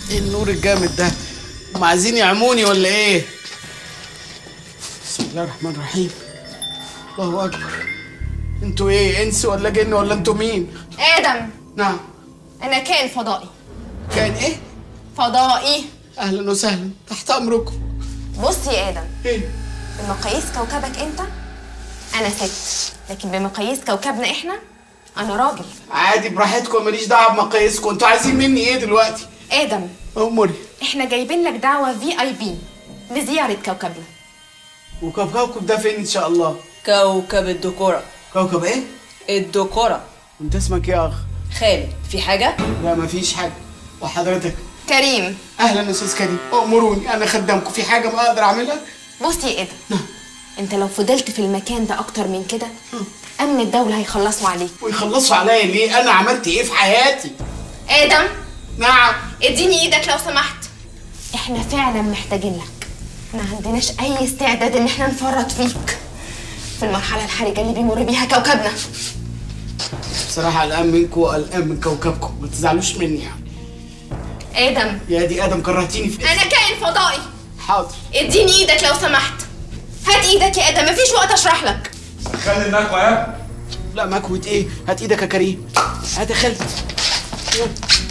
ايه النور الجامد ده هم عايزين يعموني ولا ايه بسم الله الرحمن الرحيم الله اكبر انتوا ايه انس ولا جن ولا انتوا مين ادم نعم انا كائن فضائي كان ايه فضائي اهلا وسهلا تحت امركم بص يا ادم ايه بمقاييس كوكبك انت انا ست لكن بمقاييس كوكبنا احنا انا راجل عادي براحتكم ماليش دعوه بمقاييسكم انتوا عايزين مني ايه دلوقتي ادم اموري احنا جايبين لك دعوه في اي بي لزياره كوكبنا وكوكبكم ده فين ان شاء الله كوكب الدكورة كوكب ايه الدكورة انت اسمك ايه يا اخ خالد في حاجة؟ لا مفيش حاجه وحضرتك كريم اهلا يا استاذ كريم امروني انا خدامكم في حاجه ما اقدر اعملها بص يا ادم انت لو فضلت في المكان ده اكتر من كده امن الدوله هيخلصوا عليك ويخلصوا عليا ليه انا عملت ايه في حياتي ادم نعم اديني ايدك لو سمحت احنا فعلا محتاجين لك ما عندناش اي استعداد ان احنا نفرط فيك في المرحله الحرجه اللي بيمر بيها كوكبنا بصراحه قلقان منكم وقلقان من كوكبكم ما تزعلوش مني يعني ادم يا دي ادم كرهتيني في انا كائن فضائي حاضر اديني ايدك لو سمحت هات ايدك يا ادم مفيش وقت اشرح لك خلي المكوى يا لا مكوة ايه هات ايدك يا كريم هات يا خالد يلا.